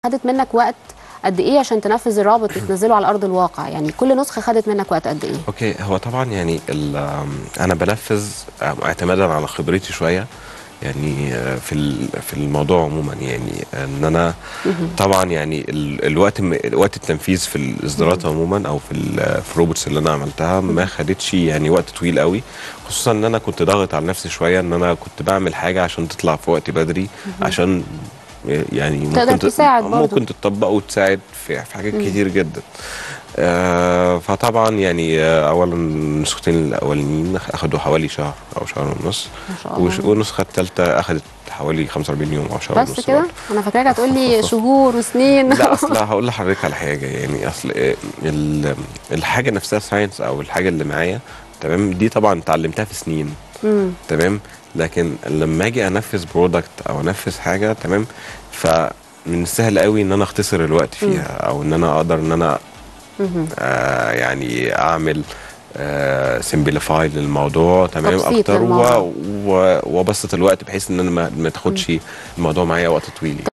خدت منك وقت قد ايه عشان تنفذ الرابط وتنزله على ارض الواقع يعني كل نسخه خدت منك وقت قد ايه اوكي هو طبعا يعني ال- آم، انا بنفذ آم، اعتمادا على خبرتي شويه يعني آه، في ال- في الموضوع عموما يعني ان انا طبعا يعني ال- الوقت م- وقت التنفيذ في الاصدارات عموما او في ال- في الروبوتس اللي انا عملتها ما خدتش يعني وقت طويل قوي خصوصا ان انا كنت ضاغط على نفسي شويه ان انا كنت بعمل حاجه عشان تطلع في وقت بدري عشان يعني تقدر ممكن ت- تساعد برضه. ممكن تطبق وتساعد في في حاجات كتير جدا آه فطبعا يعني آه اولا النسختين الاولانيين اخدوا حوالي شهر او شهر ونص ما شاء الله. وش- والنسخه الثالثه اخدت حوالي 45 يوم او شهر ونص بس كده برضه. انا فاكراك هتقول لي شهور وسنين لا اصل هقول لحضرتك على حاجه يعني اصل آه، ال- الحاجه نفسها ساينس او الحاجه اللي معايا تمام دي طبعا اتعلمتها في سنين مم. تمام لكن لما اجي انفذ برودكت او انفذ حاجه تمام فمن السهل قوي ان انا اختصر الوقت فيها او ان انا اقدر ان انا مهم. آه يعني اعمل سمبليفاي للموضوع تمام تبسيط اكتر للموضوع. و- و- وابسط الوقت بحيث ان انا ما ما تاخدش الموضوع معايا وقت طويل